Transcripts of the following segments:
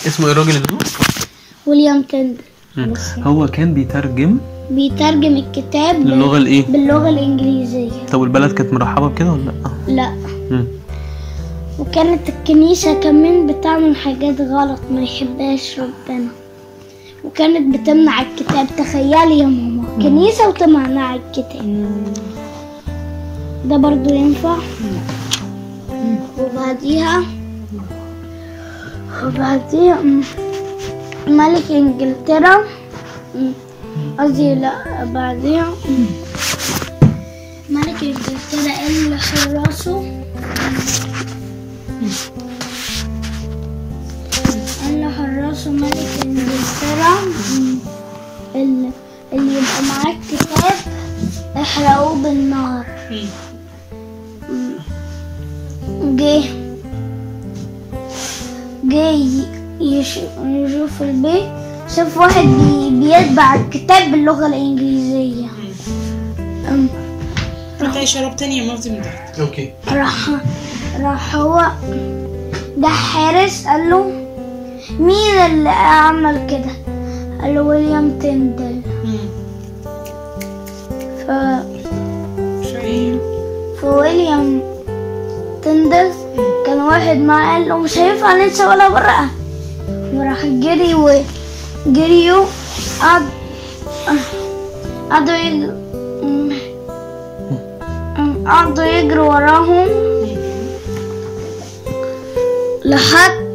اسمه ايه الراجل اللي هو ويليام تندل مم. هو كان بيترجم بيترجم الكتاب بال- للغة الايه باللغة الإنجليزية طب البلد كانت مرحبة بكده ولا لا لا مم. وكانت الكنيسة كمان بتعمل حاجات غلط ما يحبهاش ربنا وكانت بتمنع الكتاب تخيلي يا ماما كنيسة وتمنع الكتاب ده برضو ينفع وبعديها وبعديها م- ملك انجلترا م- قصدي لا بعديها م- ملك انجلترا اللي حراسه اللي حراسه ملك انجلترا م- اللي, اللي يبقى معاه الكتاب احرقوه بالنار م- جه جه ي- يش- يشوف البيت شاف واحد بي بيتبع الكتاب باللغة الإنجليزية أم، انت شراب تاني يا مرتي من تحت اوكي راح راح هو ده حارس قال له مين اللي عمل كده قال له ويليام تندل ف شايف فويليام تندل كان واحد معاه قال له مش هينفع ننسى ولا ورقة وراح جري وجريوا قعد قعدوا يجروا قعدوا يجروا وراهم لحد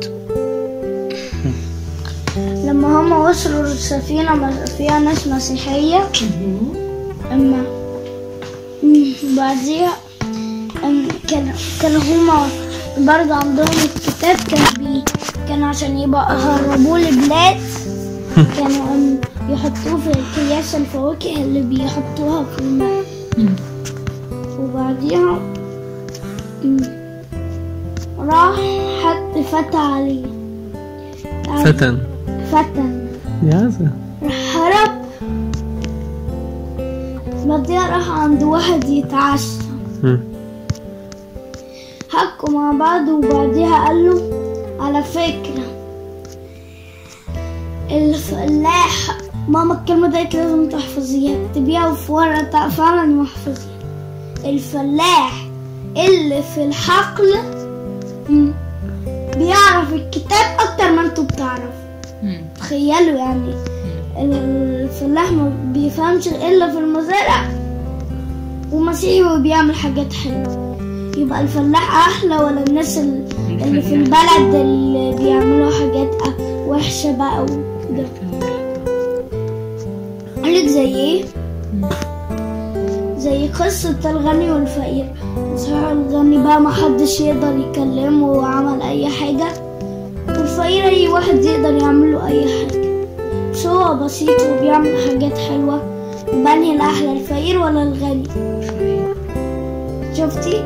لما هم وصلوا للسفينة ما- فيها ناس مسيحية أما مم، بعديها أم، كان كان هما برضه عندهم الكتاب كان بي كان عشان يبقى هربوه لبلاد كانوا أم، يحطوه في اكياس الفواكه اللي بيحطوها في الماء وبعديها أم، راح حد فتى عليه فتن فتن يا سلام راح هرب بعديها راح عند واحد يتعشى مم. حكوا مع بعض وبعديها قال له على فكرة الفلاح ماما الكلمة ديت لازم تحفظيها اكتبيها في ورقة فعلا واحفظيها الفلاح اللي في الحقل م، بيعرف الكتاب أكتر ما انتوا بتعرفوا تخيلوا يعني الفلاح ما بيفهمش إلا في المزارع ومسيحي وبيعمل حاجات حلوة يبقى الفلاح أحلى ولا الناس ال- اللي في البلد اللي بيعملوا حاجات أ- وحشة بقى وكده قالك زي ايه؟ زي قصة الغني والفقير صحيح الغني بقى محدش يقدر يكلمه وعمل أي حاجة والفقير أي واحد يقدر يعمله أي حاجة بس هو بسيط وبيعمل حاجات حلوة بني الأحلى الفقير ولا الغني شفتي؟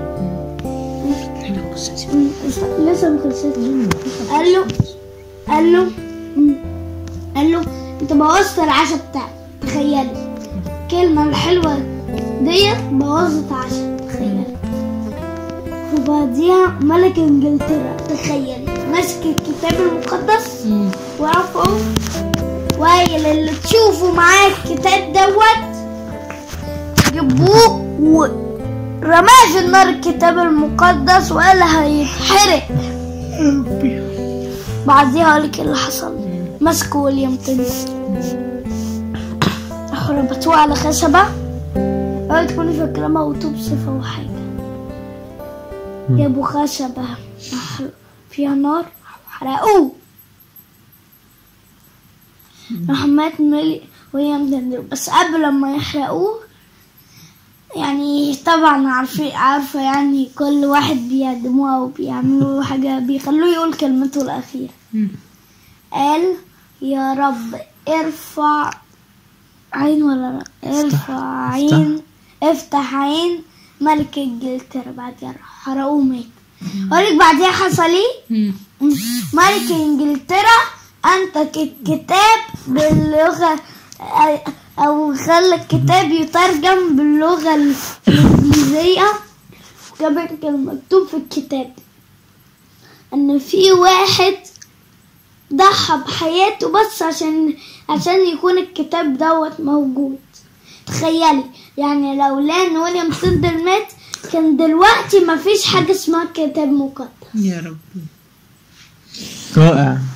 مم، لسه ما خلصتش قال له قال له مم، قال له انت بوظت العشاء بتاعك تخيلي الكلمة الحلوة ديت بوظت عشاء تخيلي وبعديها ملك انجلترا تخيلي ماسك الكتاب المقدس وقفوا وقايل اللي تشوفوا معاه الكتاب دوت جيبوه ورماه في النار الكتاب المقدس وقال هيتحرق بعديها قالك اللي حصل مسكوا ويليام تنس راحوا ربطوه على خشبة اوعي تكوني فاكرة موتوه بصفة وحاجة جابوا خشبة راح فيها نار وحرقوه راح مات ملي ويليام تندر بس قبل ما يحرقوه يعني طبعا عارفين عارفة يعني كل واحد بيقدموها وبيعملوا حاجة بيخلوه يقول كلمته الأخيرة قال يا رب ارفع عين ولا لا ارفع عين افتح عين ملك انجلترا بعدها راح حرقوه مات اقولك بعديها حصل ايه ملك انجلترا انتج الكتاب باللغة او خلى الكتاب يترجم باللغة الانجليزية وكمان كان مكتوب في الكتاب ان في واحد ضحى بحياته بس عشان عشان يكون الكتاب دوت موجود تخيلي يعني لو لان ويليام تندر مات كان دلوقتي مفيش حاجة اسمها كتاب مقدس يا رب رائع